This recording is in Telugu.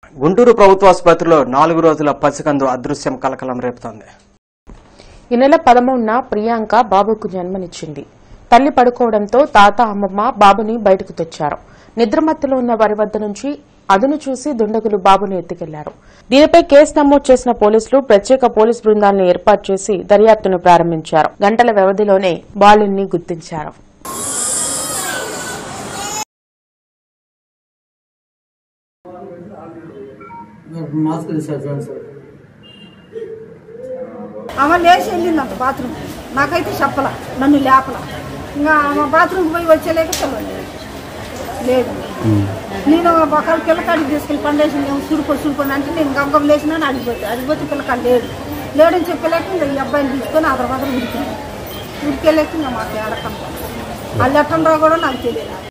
గుంటూరు ప్రభుత్వ ఆసుపత్రిలో నాలుగు రోజుల పసికందు అదృశ్యం కలకలం రేపుతోంది ఈ నెల పదమూడున ప్రియాంక బాబుకు జన్మనిచ్చింది తల్లి పడుకోవడంతో తాత అమ్మమ్మ బాబుని బయటకు తెచ్చారు నిద్రమత్తులో ఉన్న వారి వద్ద నుంచి అదును చూసి దుండగులు బాబుని ఎత్తుకెళ్లారు దీనిపై కేసు నమోదు చేసిన పోలీసులు ప్రత్యేక పోలీస్ బృందాలను ఏర్పాటు చేసి దర్యాప్తును ప్రారంభించారు గంటల వ్యవధిలోనే బాలుని గుర్తించారు మాస్క్ తీసారు చూడండి సార్ ఆమె లేచి వెళ్ళిందంట బాత్రూమ్ నాకైతే చెప్పల నన్ను లేపల ఇంకా ఆమె బాత్రూమ్కి పోయి వచ్చేలేక తెలియదు లేదు నేను ఒకళ్ళ పిల్లకాడికి తీసుకెళ్ళి పండేసి నేను సుడుకో సుడుకోని అంటే నేను గంగం లేచినా అడిగిపోతే అడిగిపోతే పిల్లకాడు లేడు లేడని చెప్పలేక ఇంకా ఈ అబ్బాయిని తీసుకొని అదర్ మాత్రం ఉడికింది ఉడికెళ్ళాక ఇంకా మాకు ఏడకండి వాళ్ళు ఎట్టండ్రో కూడా నాకు తెలియదు